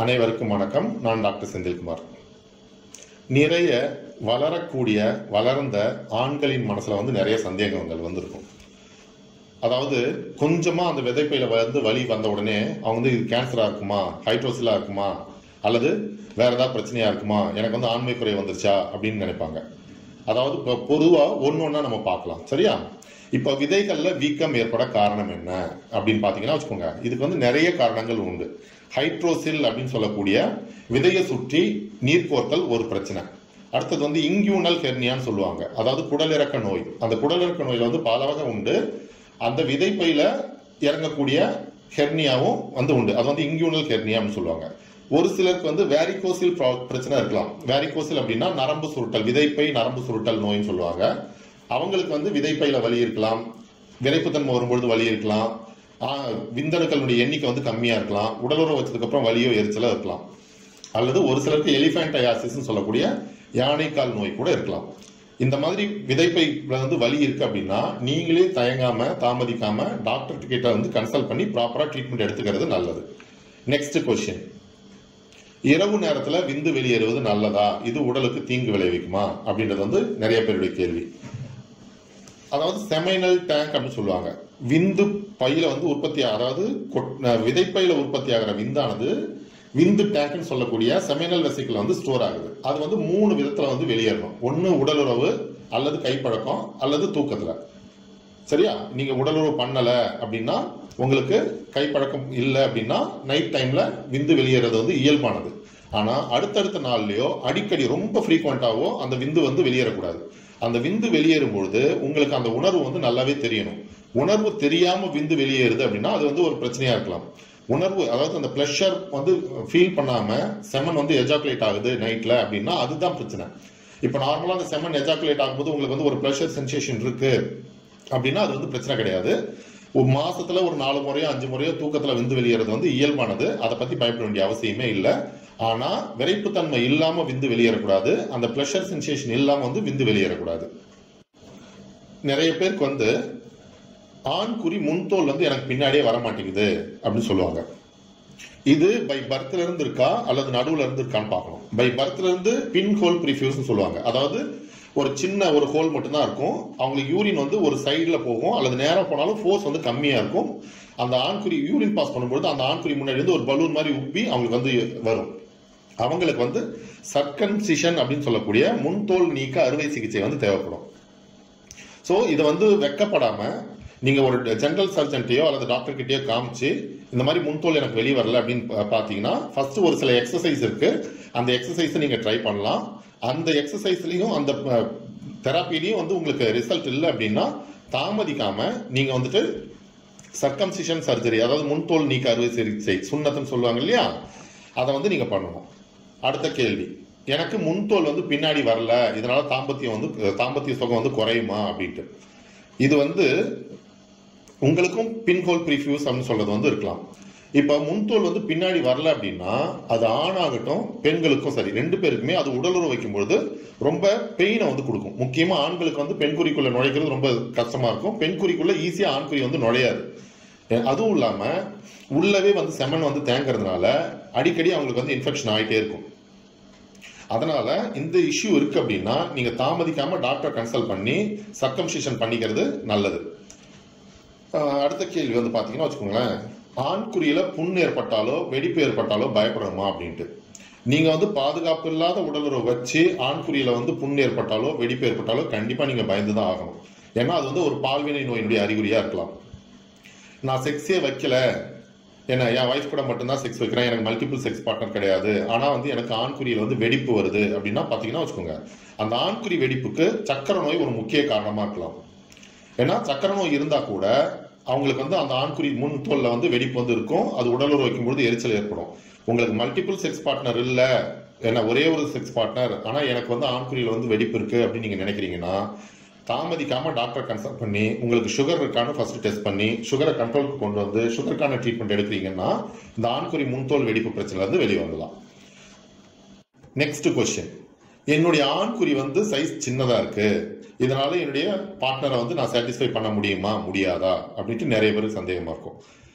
அனைவருக்கும் வணக்கம் நான் டாக்டர் செந்தில்குமார் நிறைய வளரக்கூடிய வளர்ந்த ஆண்களின் மனசுல வந்து நிறைய சந்தேகங்கள் வந்திருக்கும் அதாவது கொஞ்சமா அந்த விதைப்பையில வந்து வலி வந்த உடனே அவங்க வந்து இது கேன்சரா இருக்குமா ஹைட்ரோசிலா இருக்குமா அல்லது வேற ஏதாவது பிரச்சனையா இருக்குமா எனக்கு வந்து ஆண்மை குறை வந்துருச்சா அப்படின்னு நினைப்பாங்க அதாவது இப்போ பொதுவா ஒன்று ஒன்றா நம்ம பார்க்கலாம் சரியா இப்போ விதைகள்ல வீக்கம் ஏற்பட காரணம் என்ன அப்படின்னு பார்த்தீங்கன்னா வச்சுக்கோங்க இதுக்கு வந்து நிறைய காரணங்கள் உண்டு ஹைட்ரோசில் அப்படின்னு சொல்லக்கூடிய விதையை சுற்றி நீர் கோர்த்தல் ஒரு பிரச்சனை அடுத்தது வந்து இங்கியூனல் ஹெர்னியான்னு சொல்லுவாங்க அதாவது குடலிறக்க நோய் அந்த குடலிறக்க நோயில வந்து பல வகை உண்டு அந்த விதைப்பையில இறங்கக்கூடிய ஹெர்னியாவும் வந்து உண்டு அது வந்து இங்கியூனல் ஹெர்னியான்னு சொல்லுவாங்க ஒரு சிலருக்கு வந்து வேரிகோசில் பிரச்சனை இருக்கலாம் வேரிகோசில் அப்படின்னா நரம்பு சுருட்டல் விதைப்பை நரம்பு சுருட்டல் நோய்னு சொல்லுவாங்க அவங்களுக்கு வந்து விதைப்பையில வலி இருக்கலாம் விரைப்புத்தன்மை வரும்பொழுது வலி இருக்கலாம் ஆஹ், விந்தணுக்களுடைய எண்ணிக்கை வந்து கம்மியா இருக்கலாம் உடலுறவு வச்சதுக்கு அப்புறம் வலியோ எரிச்சலோ இருக்கலாம் அல்லது ஒரு சிலருக்கு எலிஃபேண்டயாசிஸ் சொல்லக்கூடிய யானைக்கால் நோய் கூட இருக்கலாம் இந்த மாதிரி விதைப்பை வந்து வலி இருக்கு அப்படின்னா நீங்களே தயங்காம தாமதிக்காம டாக்டர் கிட்ட வந்து கன்சல்ட் பண்ணி ப்ராப்பரா ட்ரீட்மெண்ட் எடுத்துக்கிறது நல்லது நெக்ஸ்ட் கொஸ்டின் இரவு நேரத்துல விந்து வெளியேறுவது நல்லதா இது உடலுக்கு தீங்கு விளைவிக்குமா அப்படின்றது வந்து நிறைய பேருடைய கேள்வி அதாவது செமைனல் டேங்க் அப்படின்னு சொல்லுவாங்க விந்து பையில வந்து உற்பத்தி அதாவது கொட்- அஹ் விதைப்பையில உற்பத்தி ஆகிற விந்தானது விந்து டேங்க்னு சொல்லக்கூடிய செமைனல் வெசிக்கல் வந்து ஸ்டோர் ஆகுது அது வந்து மூணு விதத்துல வந்து வெளியேறணும் ஒன்னு உடலுறவு அல்லது கைப்பழக்கம் அல்லது தூக்கத்துல சரியா நீங்க உடலுறவு பண்ணல அப்படின்னா உங்களுக்கு கைப்பழக்கம் இல்லை அப்படின்னா நைட் டைம்ல விந்து வெளியேறது வந்து இயல்பானது ஆனா அடுத்தடுத்த நாள்லயோ அடிக்கடி ரொம்ப ஃப்ரீக்வெண்டாவோ அந்த விந்து வந்து வெளியேறக்கூடாது அந்த விந்து வெளியேறும் பொழுது உங்களுக்கு அந்த உணர்வு வந்து நல்லாவே தெரியணும் உணர்வு தெரியாம விந்து வெளியேறுது அப்படின்னா அது வந்து ஒரு பிரச்சனையா இருக்கலாம் உணர்வு அதாவது அந்த ப்ளஷர் வந்து ஃபீல் பண்ணாம செமன் வந்து எஜாகுலேட் ஆகுது நைட்ல அப்படின்னா அதுதான் பிரச்சனை இப்போ நார்மலா அந்த செமன் எஜாகுலேட் ஆகும்போது உங்களுக்கு வந்து ஒரு ப்ளஷர் சென்சேஷன் இருக்கு அப்படின்னா அது வந்து பிரச்சனை கிடையாது ஒரு மாசத்துல ஒரு நாலு முறையோ அஞ்சு முறையோ தூக்கத்துல விந்து வெளியேறது வந்து இயல்பானது அதை பத்தி பயப்பட வேண்டிய அவசியமே இல்லை ஆனா விரைப்புத்தன்மை இல்லாம விந்து வெளியேறக்கூடாது அந்த ப்ளஷர் சென்சேஷன் இல்லாம வந்து விந்து வெளியேறக்கூடாது நிறைய பேருக்கு வந்து ஆண் குறி முன்தோல் வந்து எனக்கு பின்னாடியே வர மாட்டேங்குது அப்படின்னு சொல்லுவாங்க இது பை பர்த்ல இருந்து இருக்கா அல்லது நடுவுல இருந்து இருக்கான்னு பார்க்கணும் பை பர்த்ல இருந்து பின் ஹோல் ப்ரிஃபியூஸ் சொல்லுவாங்க அதாவது ஒரு சின்ன ஒரு ஹோல் மட்டும்தான் இருக்கும் அவங்களுக்கு யூரின் வந்து ஒரு சைடுல போகும் அல்லது நேரா போனாலும் ஃபோர்ஸ் வந்து கம்மியா இருக்கும் அந்த ஆண்குறி யூரின் பாஸ் பண்ணும்போது அந்த ஆண்குறி முன்னாடி இருந்து ஒரு பலூன் மாதிரி உப்பி அவங்களுக்கு வந்து வரும் அவங்களுக்கு வந்து சர்க்கன்சிஷன் அப்படின்னு சொல்லக்கூடிய முன்தோல் நீக்க அறுவை சிகிச்சை வந்து தேவைப்படும் ஸோ இதை வந்து வெக்கப்படாம நீங்க ஒரு ஜெனரல் சர்ஜன்ட்டையோ அல்லது டாக்டர் கிட்டயோ காமிச்சு இந்த மாதிரி முன்தோல் எனக்கு வெளியே வரல அப்படின்னு பா- பார்த்தீங்கன்னா ஃபர்ஸ்ட் ஒரு சில எக்ஸசைஸ் இருக்கு அந்த எக்ஸசைஸை நீங்க ட்ரை பண்ணலாம் அந்த எக்ஸசைஸ்லயும் அந்த தெராப்பிலையும் வந்து உங்களுக்கு ரிசல்ட் இல்லை அப்படின்னா தாமதிக்காம நீங்க வந்துட்டு சர்க்கம்சிஷன் சர்ஜரி அதாவது முன்தோல் நீக்க அறுவை சிகிச்சை சுண்ணத்துன்னு சொல்லுவாங்க இல்லையா அதை வந்து நீங்க பண்ணணும் அடுத்த கேள்வி எனக்கு முன்தோல் வந்து பின்னாடி வரல இதனால தாம்பத்தியம் வந்து தாம்பத்திய சுகம் வந்து குறையுமா அப்படின்ட்டு இது வந்து உங்களுக்கும் பின்ஹோல் ப்ரிஃபியூஸ் அப்படின்னு சொல்றது வந்து இருக்கலாம் இப்ப முன்தோல் வந்து பின்னாடி வரல அப்படின்னா அது ஆணாகட்டும் பெண்களுக்கும் சரி ரெண்டு பேருக்குமே அது உடலுறவு வைக்கும்பொழுது ரொம்ப பெயினை வந்து கொடுக்கும் முக்கியமா ஆண்களுக்கு வந்து பெண்குறிக்குள்ள நுழைக்கிறது ரொம்ப கஷ்டமா இருக்கும் பெண்குறிக்குள்ள ஈஸியா ஆண்குறி வந்து நுழையாது அஹ் அதுவும் இல்லாம உள்ளவே வந்து செமன் வந்து தேங்குறதுனால அடிக்கடி அவங்களுக்கு வந்து இன்ஃபெக்ஷன் ஆயிட்டே இருக்கும் அதனால இந்த இஷ்யூ இருக்கு அப்படின்னா நீங்க தாமதிக்காம டாக்டர் கன்சல்ட் பண்ணி சர்க்கம்சிஷன் பண்ணிக்கிறது நல்லது ஆஹ் அடுத்த கேள்வி வந்து பாத்தீங்கன்னா வச்சுக்கோங்களேன் ஆண்குறியில புண் ஏற்பட்டாலோ வெடிப்பு ஏற்பட்டாலோ பயப்படணுமா அப்படின்ட்டு நீங்க வந்து பாதுகாப்பு இல்லாத உடலுறவு வச்சு ஆண்குறியில வந்து புண் ஏற்பட்டாலோ வெடிப்பு ஏற்பட்டாலோ கண்டிப்பா நீங்க பயந்து தான் ஆகணும் ஏன்னா அது வந்து ஒரு பால்வினை நோயினுடைய அறிகுறியா இருக்கலாம் நான் செக்ஸே வைக்கல என்ன என் ஒய்ஃப் கூட மட்டும்தான் செக்ஸ் வைக்கிறேன் எனக்கு மல்டிபிள் செக்ஸ் பார்ட்னர் கிடையாது ஆனா வந்து எனக்கு ஆண்குறியில் வந்து வெடிப்பு வருது அப்படின்னா பாத்தீங்கன்னா வச்சுக்கோங்க அந்த ஆண்குறி வெடிப்புக்கு சக்கர நோய் ஒரு முக்கிய காரணமா இருக்கலாம் ஏன்னா சக்கர நோய் இருந்தா கூட அவங்களுக்கு வந்து அந்த ஆண்குறி முன் தோல்ல வந்து வெடிப்பு வந்து இருக்கும் அது உடலுறவு வைக்கும்போது எரிச்சல் ஏற்படும் உங்களுக்கு மல்டிபிள் செக்ஸ் பார்ட்னர் இல்ல என்ன ஒரே ஒரு செக்ஸ் பார்ட்னர் ஆனா எனக்கு வந்து ஆண்குறியில வந்து வெடிப்பு இருக்கு அப்படின்னு நீங்க நினைக்கிறீங்கன்னா தாமதிக்காம டாக்டர் கன்சல்ட் பண்ணி உங்களுக்கு சுகர் இருக்கான்னு ஃபர்ஸ்ட் டெஸ்ட் பண்ணி சுகரை கண்ட்ரோலுக்கு கொண்டு வந்து சுகருக்கான ட்ரீட்மெண்ட் எடுக்கிறீங்கன்னா இந்த ஆண்குறி முன்தோல் வெடிப்பு பிரச்சனைல இருந்து வெளியே வரலாம் நெக்ஸ்ட் கொஸ்டின் என்னுடைய ஆண்குறி வந்து சைஸ் சின்னதா இருக்கு இதனால என்னுடைய பார்ட்னரை வந்து நான் சாட்டிஸ்ஃபை பண்ண முடியுமா முடியாதா அப்படின்ட்டு நிறைய பேருக்கு சந்தேகமா இருக்கும்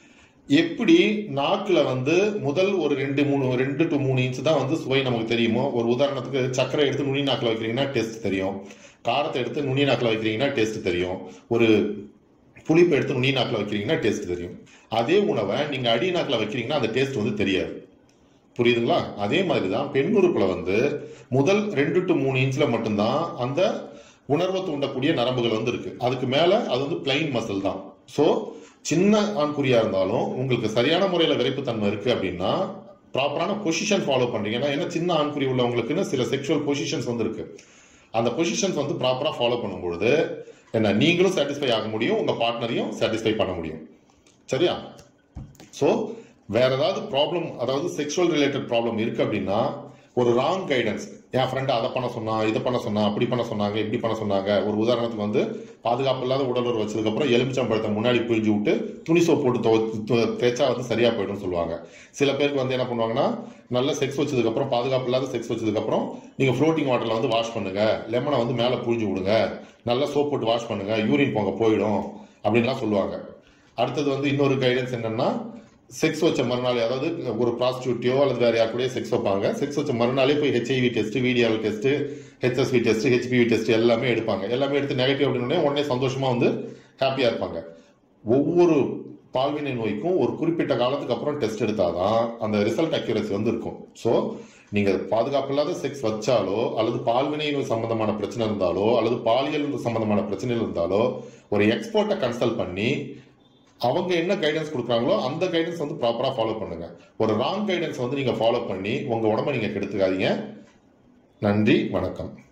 எப்படி நாக்குல வந்து முதல் ஒரு ரெண்டு மூணு ரெண்டு டு மூணு இன்ச் தான் வந்து சுவை நமக்கு தெரியுமோ ஒரு உதாரணத்துக்கு சர்க்கரை எடுத்து நுனி நாக்கில் வைக்கிறீங்கன்னா டேஸ்ட் தெரியும் காரத்தை எடுத்து நுனி நாக்கில் வைக்கிறீங்கன்னா டேஸ்ட் தெரியும் ஒரு புளிப்பை எடுத்து நுனி நாக்கில் வைக்கிறீங்கன்னா டேஸ்ட் தெரியும் அதே உணவை நீங்க அடி நாக்கில் வைக்கிறீங்கன்னா அந்த டேஸ்ட் வந்து தெரியாது புரியுதுங்களா அதே மாதிரி தான் பெண்ணுறுப்புல வந்து முதல் ரெண்டு டு மூணு இன்ச்ல மட்டும்தான் அந்த உணர்வை தூண்டக்கூடிய நரம்புகள் வந்து இருக்கு அதுக்கு மேல அது வந்து பிளைன் மசில் தான் ஸோ சின்ன ஆண்குறியா இருந்தாலும் உங்களுக்கு சரியான முறையில விரைப்புத்தன்மை இருக்கு அப்படின்னா ப்ராப்பரான பொசிஷன் ஃபாலோ பண்றீங்க ஏன்னா ஏன்னா சின்ன ஆண்குறி உள்ளவங்களுக்குன்னு சில செக்ஷுவல் பொசிஷன்ஸ் வந்து இருக்கு அந்த பொசிஷன்ஸ் வந்து ப்ராப்பரா ஃபாலோ பண்ணும்பொழுது என்ன நீங்களும் சாட்டிஸ்ஃபை ஆக முடியும் உங்க பார்ட்னரையும் சாட்டிஸ்ஃபை பண்ண முடியும் சரியா ஸோ வேற ஏதாவது ப்ராப்ளம் அதாவது செக்ஷுவல் ரிலேட்டட் ப்ராப்ளம் இருக்கு அப்படின்னா ஒரு ராங் கைடன்ஸ் என் ஃப்ரெண்டு அதை பண்ண சொன்னா இதை பண்ண சொன்னா அப்படி பண்ண சொன்னாங்க இப்படி பண்ண சொன்னாங்க ஒரு உதாரணத்துக்கு வந்து பாதுகாப்பு இல்லாத உடலுறவு வச்சதுக்கப்புறம் எலுமிச்சம்பழத்தை முன்னாடி புரிஞ்சு விட்டு துணி சோப் போட்டு துவ- து- தேய்ச்சா வந்து சரியா போயிடும் சொல்லுவாங்க சில பேருக்கு வந்து என்ன பண்ணுவாங்கன்னா நல்ல செக்ஸ் வச்சதுக்கப்புறம் பாதுகாப்பு இல்லாத செக்ஸ் வச்சதுக்கப்புறம் நீங்க ஃப்ளோட்டிங் வாட்டர்ல வந்து வாஷ் பண்ணுங்க லெமனை வந்து மேலே புழிஞ்சு விடுங்க நல்லா சோப் போட்டு வாஷ் பண்ணுங்க யூரின் போங்க போயிடும் அப்படின்லாம் சொல்லுவாங்க அடுத்தது வந்து இன்னொரு கைடன்ஸ் என்னன்னா செக்ஸ் வச்ச மறுநாள் அதாவது ஒரு ப்ராஸ்டியூட்டியோ அல்லது வேற யார் கூடயோ செக்ஸ் வைப்பாங்க செக்ஸ் வச்ச மறுநாளே போய் HIV test VDR test HSV test HPV test எல்லாமே எடுப்பாங்க எல்லாமே எடுத்து நெகட்டிவ் அப்படின்னு உடனே சந்தோஷமா வந்து ஹாப்பியா இருப்பாங்க ஒவ்வொரு பால்வினை நோய்க்கும் ஒரு குறிப்பிட்ட காலத்துக்கு அப்புறம் டெஸ்ட் எடுத்தாதான் அந்த ரிசல்ட் அக்யூரசி வந்து இருக்கும் ஸோ நீங்க பாதுகாப்பு இல்லாத செக்ஸ் வச்சாலோ அல்லது பால்வினை நோய் சம்பந்தமான பிரச்சனை இருந்தாலோ அல்லது பாலியல் சம்பந்தமான பிரச்சனை இருந்தாலோ ஒரு எக்ஸ்பர்ட்டை கன்சல்ட் பண்ணி அவங்க என்ன கைடன்ஸ் கொடுக்குறாங்களோ அந்த கைடன்ஸ் வந்து ப்ராப்பரா ஃபாலோ பண்ணுங்க ஒரு ராங் கைடன்ஸ் வந்து நீங்க ஃபாலோ பண்ணி உங்க உடம்ப நீங்க கெடுத்துக்காதீங்க நன்றி வணக்கம்